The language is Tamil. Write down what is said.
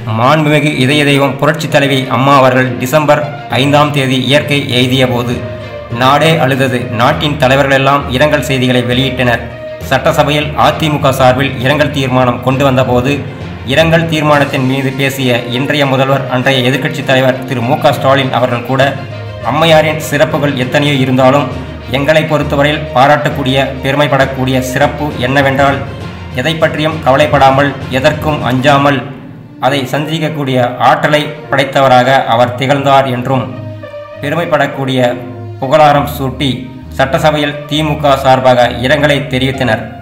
மாண்புமிகு இதய தெய்வம் புரட்சித் தலைவி அம்மா அவர்கள் டிசம்பர் ஐந்தாம் தேதி இயற்கை எய்திய போது நாடே அழுதது நாட்டின் தலைவர்களெல்லாம் இரங்கல் செய்திகளை வெளியிட்டனர் சட்டசபையில் அதிமுக சார்பில் இரங்கல் தீர்மானம் கொண்டு வந்தபோது இரங்கல் தீர்மானத்தின் மீது பேசிய இன்றைய முதல்வர் அன்றைய எதிர்க்கட்சித் தலைவர் திரு மு க ஸ்டாலின் அவர்கள் கூட அம்மையாரின் சிறப்புகள் எத்தனையோ இருந்தாலும் எங்களை பொறுத்தவரையில் பாராட்டக்கூடிய பெருமைப்படக்கூடிய சிறப்பு என்னவென்றால் எதை பற்றியும் கவலைப்படாமல் எதற்கும் அஞ்சாமல் அதை சந்திக்கக்கூடிய ஆற்றலை படைத்தவராக அவர் திகழ்ந்தார் என்றும் பெருமைப்படக்கூடிய புகழாரம் சூட்டி சட்டசபையில் திமுக சார்பாக இரங்கலை தெரிவித்தனர்